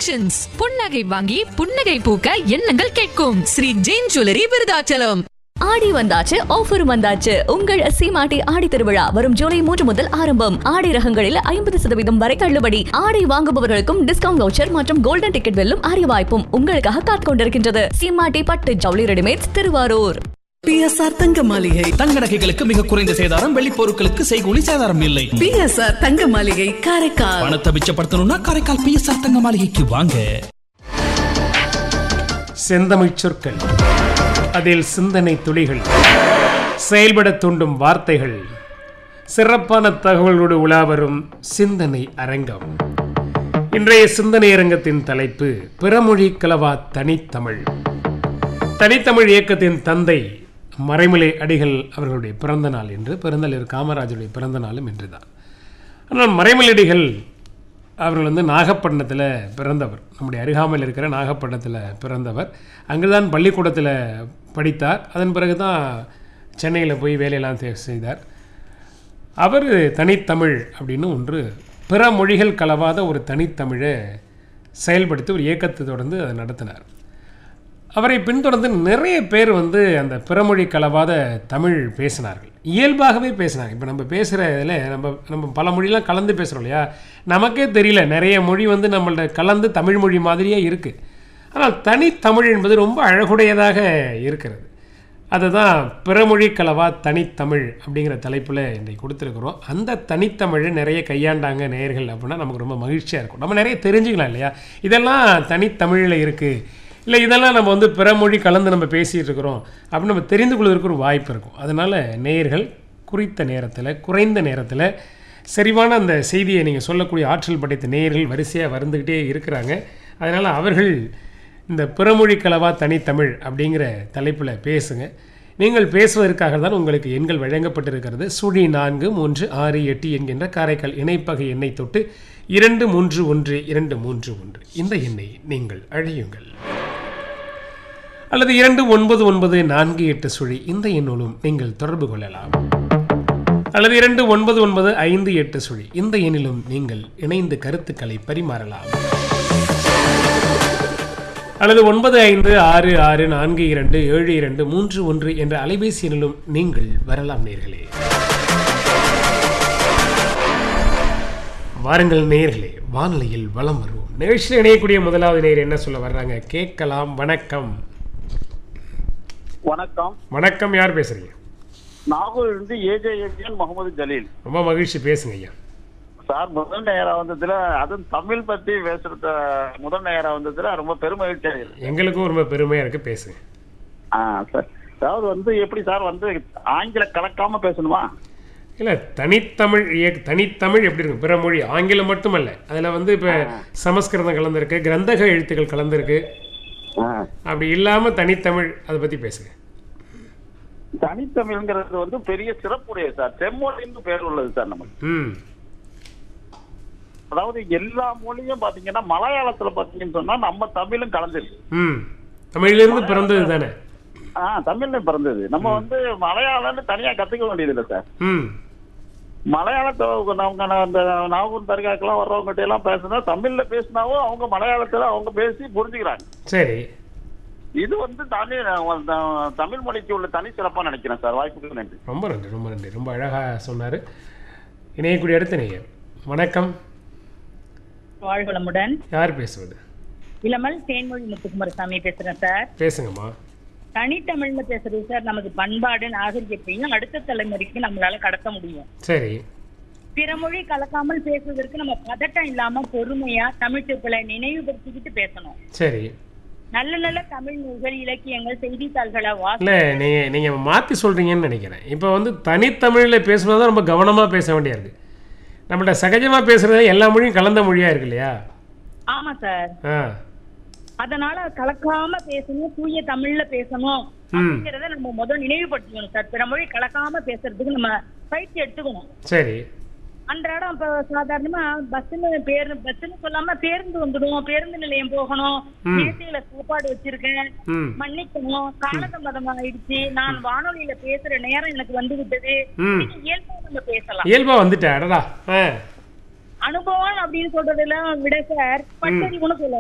Collections புன்னகை வாங்கி புன்னகை பூக்க எண்ணங்கள் கேட்கும் ஸ்ரீ ஜெயின் ஜுவல்லரி விருதாச்சலம் ஆடி வந்தாச்சு ஆஃபரும் வந்தாச்சு உங்கள் சீமாட்டி ஆடி திருவிழா வரும் ஜூலை மூன்று முதல் ஆரம்பம் ஆடி ரகங்களில் ஐம்பது சதவீதம் வரை தள்ளுபடி ஆடை வாங்குபவர்களுக்கும் டிஸ்கவுண்ட் வவுச்சர் மற்றும் கோல்டன் டிக்கெட் வெல்லும் அரிய வாய்ப்பும் உங்களுக்காக காத்துக் கொண்டிருக்கின்றது சீமாட்டி பட்டு ஜவுளி ரெடிமேட்ஸ் திருவாரூர் பிஎஸ்ஆர் தங்க மாளிகை தங்க நகைகளுக்கு மிக குறைந்த சேதாரம் வெள்ளி பொருட்களுக்கு செய்கூலி சேதாரம் இல்லை பிஎஸ்ஆர் தங்க மாளிகை காரைக்கால் பணத்தை மிச்சப்படுத்தணும்னா காரைக்கால் பிஎஸ்ஆர் தங்க மாளிகைக்கு வாங்க செந்தமிழ் சொற்கள் அதில் சிந்தனை துளிகள் செயல்பட தூண்டும் வார்த்தைகள் சிறப்பான தகவல்களோடு உலாவரும் சிந்தனை அரங்கம் இன்றைய சிந்தனை அரங்கத்தின் தலைப்பு பிறமொழி கலவா தனித்தமிழ் தனித்தமிழ் இயக்கத்தின் தந்தை மறைமலை அடிகள் அவர்களுடைய பிறந்த நாள் என்று பிறந்தலர் காமராஜருடைய பிறந்த நாளும் இன்றுதான் ஆனால் மறைமலடிகள் அவர்கள் வந்து நாகப்பட்டினத்தில் பிறந்தவர் நம்முடைய அருகாமையில் இருக்கிற நாகப்பட்டினத்தில் பிறந்தவர் அங்கே தான் பள்ளிக்கூடத்தில் படித்தார் அதன் பிறகு தான் சென்னையில் போய் வேலையெல்லாம் தே- செய்தார் அவர் தனித்தமிழ் அப்படின்னு ஒன்று பிற மொழிகள் கலவாத ஒரு தனித்தமிழை செயல்படுத்தி ஒரு இயக்கத்தை தொடர்ந்து அதை நடத்தினார் அவரை பின்தொடர்ந்து நிறைய பேர் வந்து அந்த பிறமொழி கலவாத தமிழ் பேசினார்கள் இயல்பாகவே பேசினாங்க இப்போ நம்ம பேசுகிற இதில் நம்ம நம்ம பல மொழிலாம் கலந்து பேசுகிறோம் இல்லையா நமக்கே தெரியல நிறைய மொழி வந்து நம்மள்ட்ட கலந்து தமிழ் மொழி மாதிரியே இருக்குது ஆனால் தனித்தமிழ் என்பது ரொம்ப அழகுடையதாக இருக்கிறது அதுதான் பிறமொழி கலவா தனித்தமிழ் அப்படிங்கிற தலைப்பில் இன்றைக்கு கொடுத்துருக்குறோம் அந்த தனித்தமிழை நிறைய கையாண்டாங்க நேயர்கள் அப்படின்னா நமக்கு ரொம்ப மகிழ்ச்சியாக இருக்கும் நம்ம நிறைய தெரிஞ்சுக்கலாம் இல்லையா இதெல்லாம் தனித்தமிழில் இருக்குது இல்லை இதெல்லாம் நம்ம வந்து பிற மொழி கலந்து நம்ம பேசிகிட்டு இருக்கிறோம் அப்படின்னு நம்ம தெரிந்து கொள்வதற்கு ஒரு வாய்ப்பு இருக்கும் அதனால் நேயர்கள் குறித்த நேரத்தில் குறைந்த நேரத்தில் சரிவான அந்த செய்தியை நீங்கள் சொல்லக்கூடிய ஆற்றல் படைத்த நேயர்கள் வரிசையாக வந்துக்கிட்டே இருக்கிறாங்க அதனால் அவர்கள் இந்த பிறமொழி கலவா தனித்தமிழ் அப்படிங்கிற தலைப்பில் பேசுங்க நீங்கள் பேசுவதற்காக தான் உங்களுக்கு எண்கள் வழங்கப்பட்டிருக்கிறது சுழி நான்கு மூன்று ஆறு எட்டு என்கின்ற காரைக்கால் இணைப்பகை எண்ணை தொட்டு இரண்டு மூன்று ஒன்று இரண்டு மூன்று ஒன்று இந்த எண்ணை நீங்கள் அழையுங்கள் அல்லது இரண்டு ஒன்பது ஒன்பது நான்கு எட்டு சுழி இந்த எண்ணோலும் நீங்கள் தொடர்பு கொள்ளலாம் அல்லது இரண்டு ஒன்பது ஒன்பது ஐந்து எட்டு சுழி இந்த எண்ணிலும் நீங்கள் இணைந்து கருத்துக்களை பரிமாறலாம் அல்லது ஒன்பது ஐந்து ஆறு ஆறு நான்கு இரண்டு ஏழு இரண்டு மூன்று ஒன்று என்ற அலைபேசி எண்ணிலும் நீங்கள் வரலாம் நேர்களே வாருங்கள் நேர்களே வானொலியில் வலம் வருவோம் நிகழ்ச்சியில் இணையக்கூடிய முதலாவது நேர் என்ன சொல்ல வர்றாங்க கேட்கலாம் வணக்கம் வணக்கம் வணக்கம் யார் பேசுறீங்க நாகூர் இருந்து ஏஜேஎம்என் முகமது ஜலீல் ரொம்ப மகிழ்ச்சி பேசுங்க ஐயா சார் முதல் நேரம் வந்ததுல அதுவும் தமிழ் பத்தி பேசுறது முதல் நேரம் வந்ததுல ரொம்ப பெருமகிழ்ச்சியா இருக்கு எங்களுக்கும் ரொம்ப பெருமையா இருக்கு பேசுங்க ஆ சார் அதாவது வந்து எப்படி சார் வந்து ஆங்கில கலக்காம பேசணுமா இல்ல தனித்தமிழ் இயக்க தனித்தமிழ் எப்படி இருக்கும் பிற மொழி ஆங்கிலம் மட்டுமல்ல அதுல வந்து இப்ப சமஸ்கிருதம் கலந்திருக்கு கிரந்தக எழுத்துக்கள் கலந்திருக்கு அப்படி இல்லாம தனித்தமிழ் அதை பத்தி பேசுங்க தனித்தமிழ்ங்கிறது வந்து பெரிய சிறப்புடைய சார் செம்மொழின்னு பேர் உள்ளது சார் நமக்கு ம் அதாவது எல்லா மொழியும் பாத்தீங்கன்னா மலையாளத்துல பாத்தீங்கன்னு சொன்னா நம்ம தமிழும் கலந்துருக்கு ம் தமிழிலிருந்து பிறந்தது தானே ஆ தமிழ்ல பிறந்தது நம்ம வந்து மலையாளம்னு தனியா கத்துக்க வேண்டியது இல்லை சார் ம் மலையாளத்தை அவங்க நான் அந்த நாகூர் தர்காக்கெல்லாம் வர்றவங்ககிட்ட எல்லாம் பேசுனா தமிழ்ல பேசினாவும் அவங்க மலையாளத்துல அவங்க பேசி புரிஞ்சுக்கிறாங்க சரி இது வந்து தமிழ் அஹ், தமிழ் மொழிக்கு உள்ள தனி சிறப்பா நினைக்கிறேன் சார் வாய்ப்புக்கு நன்றி ரொம்ப நன்றி ரொம்ப நன்றி ரொம்ப அழகா சொன்னாரு இணையக்கூடிய அடுத்த நேயர் வணக்கம் வாழ்வளமுடன் யார் பேசுவது இளமல் தேன்மொழி முத்துக்குமாரசாமி பேசுறேன் சார் பேசுங்கம்மா தனித்தமிழ்ல பேசுறது சார் நமக்கு பண்பாடு நாகரிகத்தையும் அடுத்த தலைமுறைக்கு நம்மளால கடத்த முடியும் சரி பிற மொழி கலக்காமல் பேசுவதற்கு நம்ம பதட்டம் இல்லாம பொறுமையா தமிழ் சொற்களை நினைவுபடுத்திக்கிட்டு பேசணும் சரி நல்ல நல்ல தமிழ் நூல்கள் இலக்கியங்கள் செய்தித்தாள்களை வாசி இல்லை நீங்கள் நீங்கள் மாற்றி சொல்கிறீங்கன்னு நினைக்கிறேன் இப்போ வந்து தனித்தமிழில் பேசும்போது தான் ரொம்ப கவனமாக பேச வேண்டியா இருக்கு நம்மள்ட்ட சகஜமாக பேசுகிறது எல்லா மொழியும் கலந்த மொழியாக இருக்கு இல்லையா ஆமா சார் ஆ அதனால கலக்காம பேசணும் தூய தமிழ்ல பேசணும் அப்படிங்கறத நம்ம முதல் நினைவுபடுத்திக்கணும் சார் பிற மொழி கலக்காம பேசுறதுக்கு நம்ம பயிற்சி எடுத்துக்கணும் சரி அன்றாடம் இப்ப சாதாரணமா பஸ்ன்னு பேரு பஸ்ன்னு சொல்லாம பேருந்து வந்துடும் பேருந்து நிலையம் போகணும் மேசையில சாப்பாடு வச்சிருக்கேன் ம் மன்னிக்கணும் காலதாமதம் ஆயிடுச்சு நான் வானொலியில பேசுற நேரம் எனக்கு வந்து விட்டது ம். இது இயல்பா நம்ம பேசலாம் இயல்பாக வந்துட்டேன் அடடா ஆ அனுபவம் அப்படின்னு சொல்றதெல்லாம் விட சார் பட்டறிவுன்னு சொல்லுவோம்